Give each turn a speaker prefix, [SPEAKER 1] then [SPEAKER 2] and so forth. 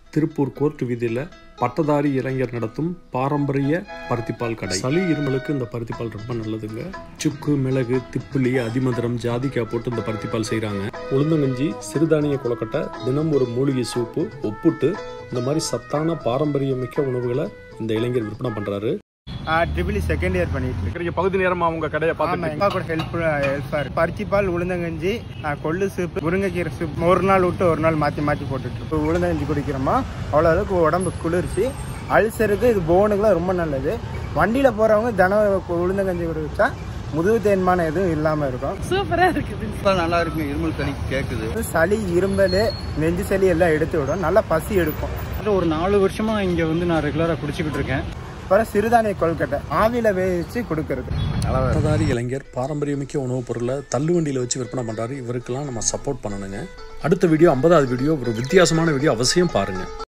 [SPEAKER 1] Tiruppur court வீதியில் பட்டதாரி இளைஞர் நடத்தும் பாரம்பரிய பருத்திப்பால் கடை சளி இருமலுக்கு இந்த பருத்திப்பால் ரொம்ப நல்லதுங்க சுக்கு மிளகு திப்புளி அதிமதுரம் ஜாதிக்காய் போட்டு இந்த பருத்திப்பால் செய்கிறாங்க உளுந்தங்கஞ்சி சிறுதானிய கொலக்கட்டை தினம் ஒரு மூலிகை சூப்பு ஒப்புட்டு இந்த மாதிரி சத்தான பாரம்பரியமிக்க உணவுகளை இந்த இளைஞர் விற்பனை பண்ணுறாரு
[SPEAKER 2] ட்ரிபிள் செகண்ட் இயர் பண்ணிட்டு இருக்கேன்
[SPEAKER 1] நீங்க பகுதி நேரமா உங்க கடையை
[SPEAKER 2] ஆமா எங்க கூட ஹெல்ப் ஹெல்ப்பா இருக்கு பருத்திப்பால் உளுந்தங்கஞ்சி ஆ, கொள்ளு சூப்பு முருங்கைக்கீரை சூப் ஒரு நாள் விட்டு ஒரு நாள் மாத்தி மாத்தி போட்டுட்டு இப்போ உளுந்தங்கஞ்சி குடிக்கிறோமா அவ்வளோ அளவுக்கு உடம்பு குளிர்ச்சி அல்சருக்கு இது போனுக்குலாம் ரொம்ப நல்லது வண்டியில போறவங்க தினம் உளுந்தங்கஞ்சி குடிச்சா முதுகு தேன்மான எதுவும் இல்லாம இருக்கும்
[SPEAKER 3] சூப்பரா இருக்குது
[SPEAKER 4] நல்லா இருக்குங்க இருமல் சளி கேட்குது
[SPEAKER 2] சளி இரும்பல் நெஞ்சு சளி எல்லாம் எடுத்து விடும் நல்லா பசி எடுக்கும்
[SPEAKER 5] ஒரு நாலு வருஷமா இங்க வந்து நான் ரெகுலரா குடிச்சுக்கிட்டு இருக்கேன்
[SPEAKER 2] அப்புறம் சிறுதானிய கொல்கட்டை ஆவியில வேவிச்சு கொடுக்கறது
[SPEAKER 1] பட்டதாரி இளைஞர் பாரம்பரியமிக்க உணவுப் பொருளை தள்ளுவண்டியில் வச்சு விற்பனை பண்ணுறாரு இவருக்கெல்லாம் நம்ம சப்போர்ட் பண்ணணுங்க அடுத்த வீடியோ ஐம்பதாவது வீடியோ ஒரு வித்தியாசமான வீடியோ அவசியம் பாருங்கள்